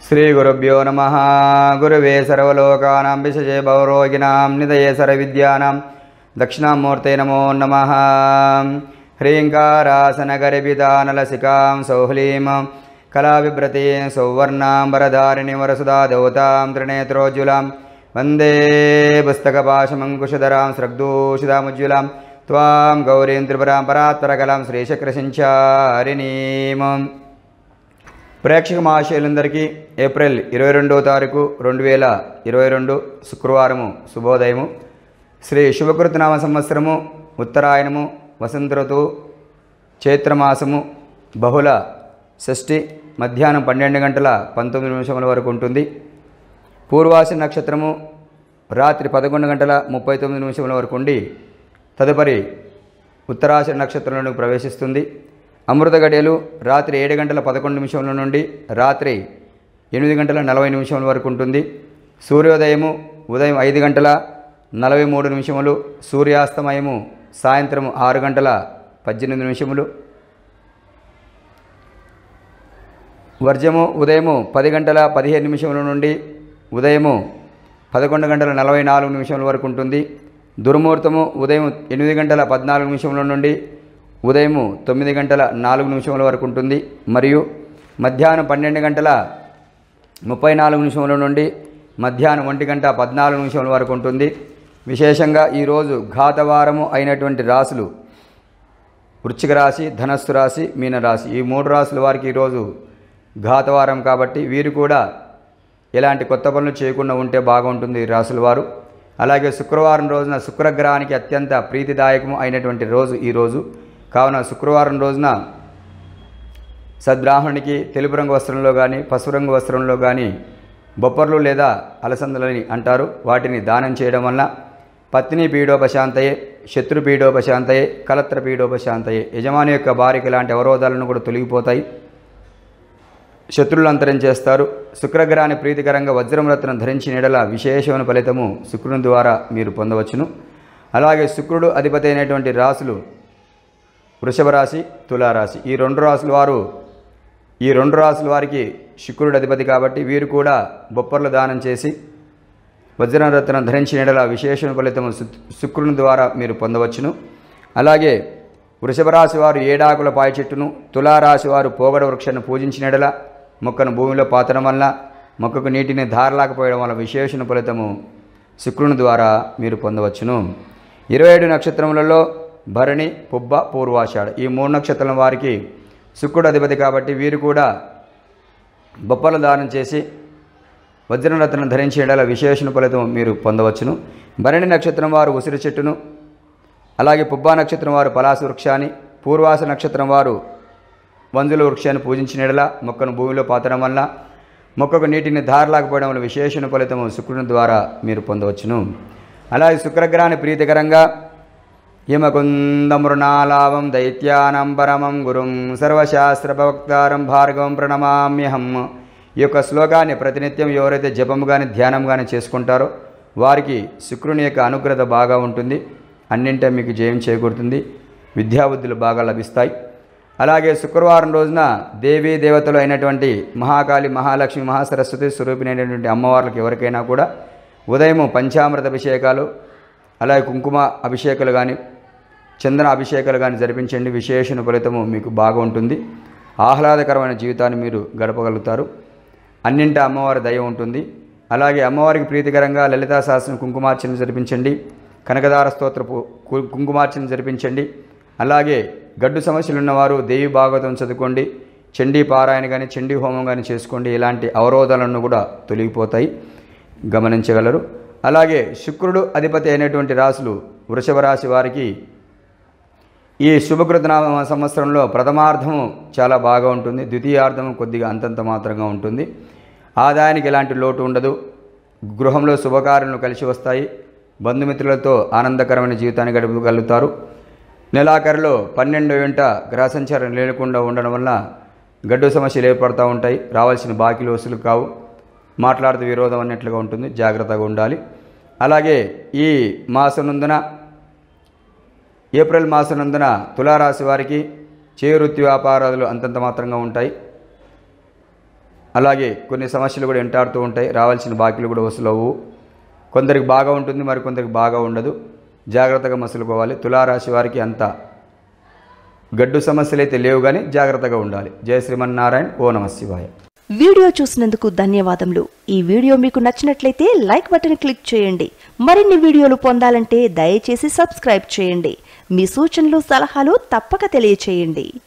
శ్రీగురుభ్యో నమ గురువే సర్వలోకానాం విశజే భవరోగిణాం నిదయే సర్వవిద్యానాం దక్షిణామూర్తే నమో నమ హ్రీంకారాసనగరిపితానలసికాం సౌహ్లీం కళావిభ్రతీం సౌవర్ణాం వరధారిణి వరసుదా దౌతాం త్రినేత్రోజ్వలాం వందే పుస్తకపాశమంకుశధరాం స్రగ్దూషితాముజ్వలాం త్వాం గౌరీం త్రిపురాం పరాత్పరకలాం శ్రీశక్రసించారిణీం ప్రేక్షక మహాశయులందరికీ ఏప్రిల్ ఇరవై రెండవ తారీఖు రెండు వేల ఇరవై రెండు శుక్రవారము శుభోదయము శ్రీ శుభకృతనామ సంవత్సరము ఉత్తరాయణము వసంత ఋతువు చైత్రమాసము బహుళ షష్ఠి మధ్యాహ్నం పన్నెండు గంటల పంతొమ్మిది నిమిషముల వరకు ఉంటుంది పూర్వాసి నక్షత్రము రాత్రి పదకొండు గంటల ముప్పై తొమ్మిది నిమిషముల వరకు ఉండి తదుపరి ఉత్తరాశ నక్షత్రంలోకి ప్రవేశిస్తుంది అమృత గడియలు రాత్రి ఏడు గంటల పదకొండు నిమిషముల నుండి రాత్రి ఎనిమిది గంటల నలభై నిమిషముల వరకు ఉంటుంది సూర్యోదయము ఉదయం ఐదు గంటల నలభై మూడు నిమిషములు సూర్యాస్తమయము సాయంత్రం ఆరు గంటల పద్దెనిమిది నిమిషములు వర్జము ఉదయము పది గంటల పదిహేను నిమిషముల నుండి ఉదయము పదకొండు గంటల నలభై నాలుగు నిమిషముల వరకు ఉంటుంది దుర్ముహూర్తము ఉదయం ఎనిమిది గంటల పద్నాలుగు నిమిషముల నుండి ఉదయము తొమ్మిది గంటల నాలుగు నిమిషముల వరకు ఉంటుంది మరియు మధ్యాహ్నం పన్నెండు గంటల ముప్పై నాలుగు నిమిషముల నుండి మధ్యాహ్నం ఒంటి గంట పద్నాలుగు నిమిషముల వరకు ఉంటుంది విశేషంగా ఈరోజు ఘాతవారము అయినటువంటి రాశులు వృశ్చిక రాశి ధనస్సు రాశి మీనరాశి ఈ మూడు రాశుల వారికి ఈరోజు ఘాతవారం కాబట్టి వీరు కూడా ఎలాంటి కొత్త పనులు చేయకుండా ఉంటే బాగుంటుంది ఈ రాశుల వారు అలాగే శుక్రవారం రోజున శుక్రగ్రహానికి అత్యంత ప్రీతిదాయకము అయినటువంటి రోజు ఈ రోజు కావున శుక్రవారం రోజున సద్బ్రాహ్మణునికి తెలుపు రంగు వస్త్రంలో కానీ పసుపు రంగు వస్త్రంలో కానీ బొప్పర్లు లేదా అలసందలని అంటారు వాటిని దానం చేయడం వల్ల పత్ని పీడోపశాంతయే శత్రు పీడోపశాంతయే కలత్ర పీడోపశాంతయే యజమాని యొక్క భార్యకి ఇలాంటి అవరోధాలను కూడా తొలగిపోతాయి శత్రువులు అంతరం చేస్తారు శుక్రగ్రహాన్ని ప్రీతికరంగా వజ్రం రత్నం ధరించిన ఎడల విశేషమైన ఫలితము శుక్రుని ద్వారా మీరు పొందవచ్చును అలాగే శుక్రుడు అధిపతి అయినటువంటి రాశులు వృషభ రాశి తులారాశి ఈ రెండు రాశుల వారు ఈ రెండు రాశుల వారికి శుక్రుడు అధిపతి కాబట్టి వీరు కూడా బొప్పర్లు దానం చేసి వజ్రరత్నం ధరించిన ఎడల విశేషణ ఫలితము సు- శుక్రుని ద్వారా మీరు పొందవచ్చును అలాగే వృషభ రాశి వారు ఏడాకుల పాయ చెట్టును తులారాశి వారు పోగడ వృక్షాన్ని పూజించిన ఎడల మొక్కను భూమిలో పాతడం వల్ల మొక్కకు నీటిని ధారలాకపోయడం వల్ల విశేషణ ఫలితము శుక్రుని ద్వారా మీరు పొందవచ్చును ఇరవై ఏడు నక్షత్రములలో భరణి పుబ్బ పూర్వాషాఢ ఈ మూడు నక్షత్రం వారికి శుక్రుడు అధిపతి కాబట్టి వీరు కూడా బొప్పలు దానం చేసి వజ్రరత్నం ధరించి ఎడల విశేషణ ఫలితం మీరు పొందవచ్చును భరణి నక్షత్రం వారు ఉసిరి చెట్టును అలాగే పుబ్బా నక్షత్రం వారు పలాస వృక్షాన్ని పూర్వాస నక్షత్రం వారు వంజుల వృక్షాన్ని పూజించిన ఎడల మొక్కను భూమిలో పాతడం వల్ల మొక్కకు నీటిని ధారలాకపోవడం వల్ల విశేషణ ఫలితము శుక్రుని ద్వారా మీరు పొందవచ్చును అలాగే శుక్రగ్రహాన్ని ప్రీతికరంగా హిమకుందమృణాలావం దైత్యానం పరమం గురుం సర్వశాస్త్రభక్తారం భార్గవం ప్రణమామ్యహం ఈ యొక్క శ్లోకాన్ని ప్రతినిత్యం ఎవరైతే జపము కానీ ధ్యానం కానీ చేసుకుంటారో వారికి శుక్రుని యొక్క అనుగ్రత బాగా ఉంటుంది అన్నింటే మీకు జయం చేకూరుతుంది విద్యాబుద్ధులు బాగా లభిస్తాయి అలాగే శుక్రవారం రోజున దేవీ దేవతలు అయినటువంటి మహాకాళి మహాలక్ష్మి మహాసరస్వతి స్వరూపిణి అయినటువంటి అమ్మవార్లకు ఎవరికైనా కూడా ఉదయం పంచామృత అభిషేకాలు అలాగే కుంకుమ అభిషేకాలు కానీ చందన అభిషేకాలు కానీ జరిపించండి విశేషణ ఫలితము మీకు బాగా ఉంటుంది ఆహ్లాదకరమైన జీవితాన్ని మీరు గడపగలుగుతారు అన్నింట అమ్మవారి దయ ఉంటుంది అలాగే అమ్మవారికి ప్రీతికరంగా లలితా సహస్రం కుంకుమార్చన జరిపించండి కనకదార స్తోత్ర పు- కు- కుంకుమార్చన జరిపించండి అలాగే గడ్డు సమస్యలు ఉన్నవారు దేవి భాగవతం చదువుకోండి చండీ పారాయణ కానీ చండీ హోమం కానీ చేసుకోండి ఇలాంటి అవరోధాలను కూడా తొలగిపోతాయి గమనించగలరు అలాగే శుక్రుడు అధిపతి అయినటువంటి రాశులు వృషభ రాశి వారికి ఈ శుభకృతనామ సంవత్సరంలో ప్రథమార్థము చాలా బాగా ఉంటుంది ద్వితీయార్థము కొద్దిగా అంతంత మాత్రంగా ఉంటుంది ఆదాయానికి ఎలాంటి లోటు ఉండదు గృహంలో శుభకార్యాలు కలిసి వస్తాయి బంధుమిత్రులతో ఆనందకరమైన జీవితాన్ని గడపగలుగుతారు నెలాఖరులో పన్నెండు వెంట గ్రహ సంచారం లేకుండా ఉండడం వల్ల గడ్డు సమస్యలు ఏర్పడుతూ ఉంటాయి రావాల్సిన బాకీలు వసూలు కావు మాట్లాడుతూ విరోధం అన్నట్లుగా ఉంటుంది జాగ్రత్తగా ఉండాలి అలాగే ఈ మాసనందున ఏప్రిల్ మాసనందున తులారాశి వారికి చేవృత్తి వ్యాపారాలు అంతంత మాత్రంగా ఉంటాయి అలాగే కొన్ని సమస్యలు కూడా వెంటాడుతూ ఉంటాయి రావాల్సిన బాకీలు కూడా వసూలవు కొందరికి బాగా ఉంటుంది మరి కొందరికి బాగా ఉండదు జాగ్రత్తగా మసులుకోవాలి తులారాశి వారికి అంత గడ్డు సమస్యలు అయితే లేవు కానీ జాగ్రత్తగా ఉండాలి జయ శ్రీమన్నారాయణ ఓ నమ శివాయ వీడియో చూసినందుకు ధన్యవాదములు ఈ వీడియో మీకు నచ్చినట్లయితే లైక్ బటన్ క్లిక్ చేయండి మరిన్ని వీడియోలు పొందాలంటే దయచేసి సబ్స్క్రైబ్ చేయండి మీ సూచనలు సలహాలు తప్పక తెలియచేయండి